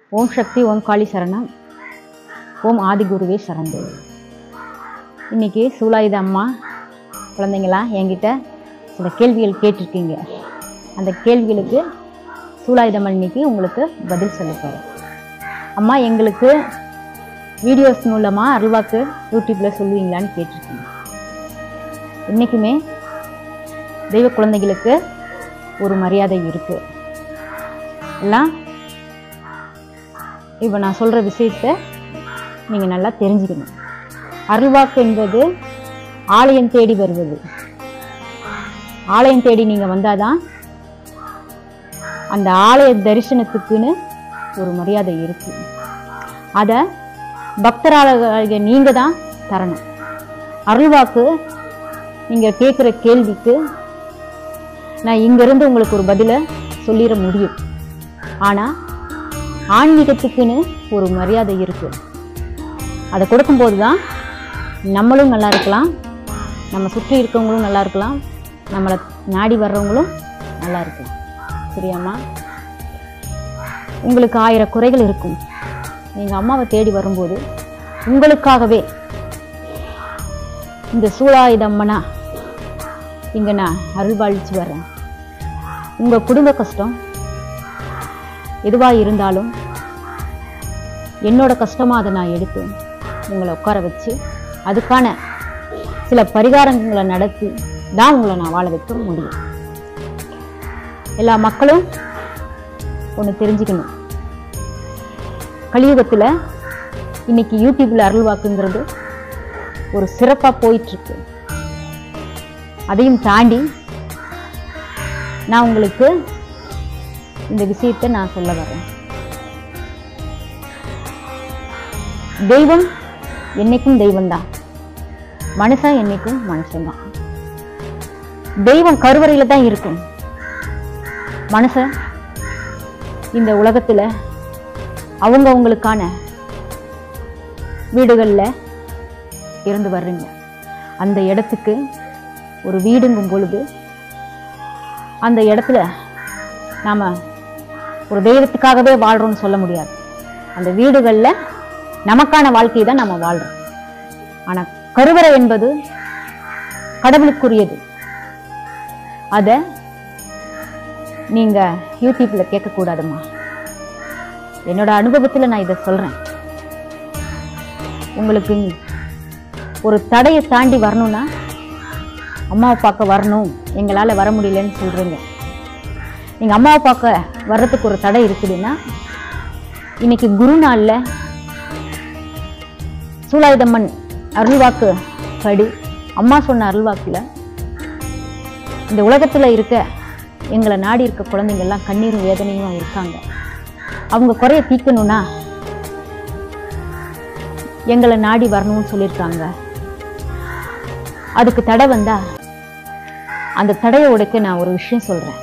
ஓம் சக்தி ஓம் காளி சரணம் ஓம் ஆதிகுருவே சரணம் இன்னைக்கு சூலாயுத அம்மா குழந்தைங்களா என்கிட்ட சில கேள்விகள் கேட்டிருக்கீங்க அந்த கேள்விகளுக்கு சூலாயுதம் இன்னைக்கு உங்களுக்கு பதில் சொல்லித்தரேன் அம்மா எங்களுக்கு வீடியோஸ் மூலமாக அருள்வாக்கு யூடியூப்பில் சொல்லுவீங்களான்னு கேட்டிருக்கீங்க என்றைக்குமே தெய்வ குழந்தைகளுக்கு ஒரு மரியாதை இருக்குது எல்லாம் இப்போ நான் சொல்கிற விஷயத்த நீங்கள் நல்லா தெரிஞ்சுக்கணும் அருள்வாக்கு என்பது ஆலயம் தேடி வருவது ஆலயம் தேடி நீங்கள் வந்தாதான் அந்த ஆலய தரிசனத்துக்குன்னு ஒரு மரியாதை இருக்கு அதை பக்தராக நீங்கள் தான் தரணும் அருள்வாக்கு நீங்கள் கேட்குற கேள்விக்கு நான் இங்கேருந்து உங்களுக்கு ஒரு பதிலை சொல்லிட முடியும் ஆனால் ஆன்மீகத்துக்குன்னு ஒரு மரியாதை இருக்கு அதை கொடுக்கும்போது தான் நம்மளும் நல்லா இருக்கலாம் நம்ம சுற்றி இருக்கவங்களும் நல்லா இருக்கலாம் நம்மளை நாடி வர்றவங்களும் நல்லா இருக்கலாம் சரியாம்மா உங்களுக்கு ஆயிரம் குறைகள் இருக்கும் நீங்கள் அம்மாவை தேடி வரும்போது உங்களுக்காகவே இந்த சூழாயுதம்மனா இங்கே நான் அருள்பாலிச்சு வர்றேன் உங்கள் குடும்ப கஷ்டம் எதுவாக இருந்தாலும் என்னோட கஷ்டமாக அதை நான் எடுத்து உங்களை உட்கார வச்சு அதுக்கான சில பரிகாரங்களை நடத்தி தான் உங்களை நான் வாழ வைக்க முடியும் எல்லா மக்களும் ஒன்று தெரிஞ்சுக்கணும் கலியுகத்தில் இன்னைக்கு யூடியூப்ல அருள்வாக்குங்கிறது ஒரு சிறப்பாக போயிட்டுருக்கு அதையும் தாண்டி நான் உங்களுக்கு இந்த விஷயத்தை நான் சொல்ல வரேன் தெய்வம் என்னைக்கும் தெய்வம்தான் மனுஷன் என்னைக்கும் மனுஷன்தான் தெய்வம் கருவறையில தான் இருக்கும் மனுஷன் இந்த உலகத்துல அவங்க அவங்களுக்கான வீடுகள்ல இருந்து வர்றீங்க அந்த இடத்துக்கு ஒரு வீடுங்கும் பொழுது அந்த இடத்துல நாம ஒரு தெய்வத்துக்காகவே வாழ்றோம்னு சொல்ல முடியாது அந்த வீடுகளில் நமக்கான வாழ்க்கையை தான் நம்ம வாழ்றோம் ஆனா கருவறை என்பது கடவுளுக்குரியது அத நீங்க யூடியூப்ல கேட்கக்கூடாதும்மா என்னோட அனுபவத்துல நான் இதை சொல்றேன் உங்களுக்கு ஒரு தடையை தாண்டி வரணும்னா அம்மாவை பார்க்க வரணும் எங்களால வர முடியலன்னு சொல்றீங்க நீங்க அம்மாவை பார்க்க வர்றதுக்கு ஒரு தடை இருக்குதுன்னா இன்னைக்கு குரு நாள்ல சூலாயுதம்மன் அருள்வாக்கு படி அம்மா சொன்ன அருள்வாக்குல இந்த உலகத்துல இருக்க எங்களை நாடி இருக்க குழந்தைங்க எல்லாம் கண்ணீரும் வேதனையும் இருக்காங்க அவங்க குறைய தீர்க்கணும்னா எங்களை நாடி வரணும்னு சொல்லியிருக்காங்க அதுக்கு தடை வந்தா அந்த தடையை உடைக்க நான் ஒரு விஷயம் சொல்றேன்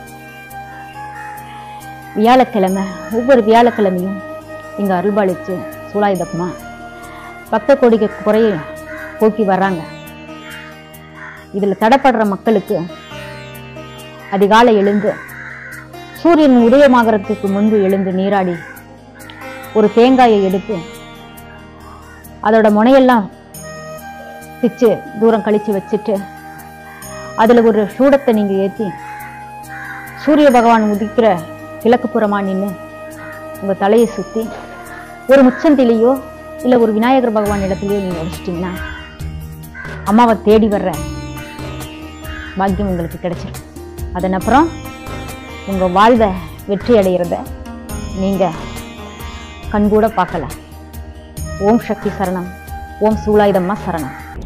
வியாழக்கிழமை ஒவ்வொரு வியாழக்கிழமையும் இங்க அருள்பாலிச்சு சூலாயுதப்பமா பக்த கோடிக்கு குறைய போக்கி வர்றாங்க இதுல தடைப்படுற மக்களுக்கு அதிகாலை எழுந்து சூரியன் உதயமாகறதுக்கு முன்பு எழுந்து நீராடி ஒரு தேங்காயை எடுத்து அதோட முனையெல்லாம் பிச்சு தூரம் கழிச்சு வச்சுட்டு அதுல ஒரு சூடத்தை நீங்க ஏத்தி சூரிய பகவான் உதிக்கிற கிழக்கு புறமா நின்று உங்க தலையை சுத்தி ஒரு முச்சந்திலேயோ இல்லை ஒரு விநாயகர் பகவான் இடத்துலையோ நீங்க உடைச்சிட்டிங்கன்னா அம்மாவை தேடி வர்ற பாக்கியம் உங்களுக்கு கிடைச்சிடும் அதன் அப்புறம் உங்க வாழ்வை வெற்றி அடைகிறத நீங்க கண்கூட பார்க்கலாம் ஓம் சக்தி சரணம் ஓம் சூலாயுதம்மா சரணம்